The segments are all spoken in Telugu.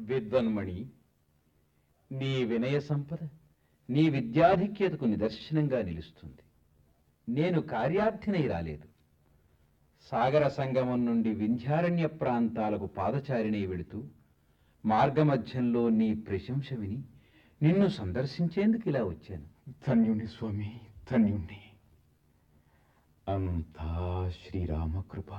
విద్వన్మణి నీ వినయ సంపద నీ విద్యాధిక్యతకు నిదర్శనంగా నిలుస్తుంది నేను కార్యార్థినై రాలేదు సాగర సంగమం నుండి వింధ్యారణ్య ప్రాంతాలకు పాదచారిణై వెళుతూ మార్గమధ్యంలో నీ ప్రశంస విని నిన్ను సందర్శించేందుకు ఇలా వచ్చాను ధన్యుణ్ణి స్వామి ధన్యుణ్ణి అంతా శ్రీరామకృప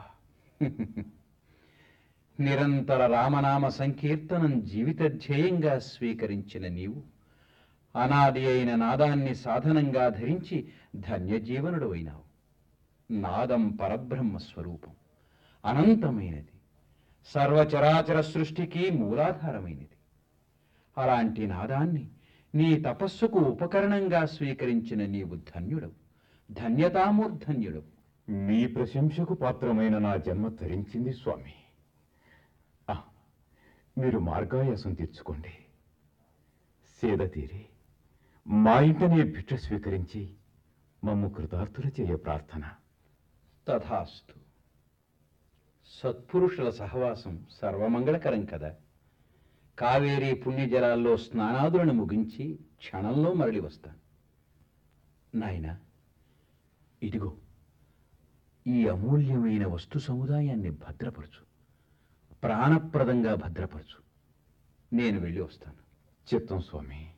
నిరంతర రామనామ సంకీర్తనం జీవిత ధ్యేయంగా స్వీకరించిన నీవు అనాది అయిన నాదాన్ని సాధనంగా ధరించి ధన్యజీవనుడు అయినావు నాదం పరబ్రహ్మ స్వరూపం అనంతమైనది సర్వచరాచర సృష్టికి మూలాధారమైనది అలాంటి నాదాన్ని నీ తపస్సుకు ఉపకరణంగా స్వీకరించిన నీవు ధన్యుడవు ధన్యతామూర్ధన్యుడవు మీ ప్రశంసకు పాత్రమైన నా జన్మ ధరించింది స్వామి ఆ, మీరు మార్గాయాసం తీర్చుకోండి సేద తీరి మా ఇంటనే భిక్ష స్వీకరించి మమ్ము కృతార్థుల చేయ ప్రార్థన తథాస్తు సత్పురుషుల సహవాసం సర్వమంగళకరం కదా కావేరీ పుణ్యజలాల్లో స్నానాదులను ముగించి క్షణంలో మరలి వస్తాను నాయనా ఇదిగో ఈ అమూల్యమైన వస్తు సముదాయాన్ని భద్రపరచు ప్రాణప్రదంగా భద్రపరచు నేను వెళ్ళి వస్తాను చిత్తం స్వామి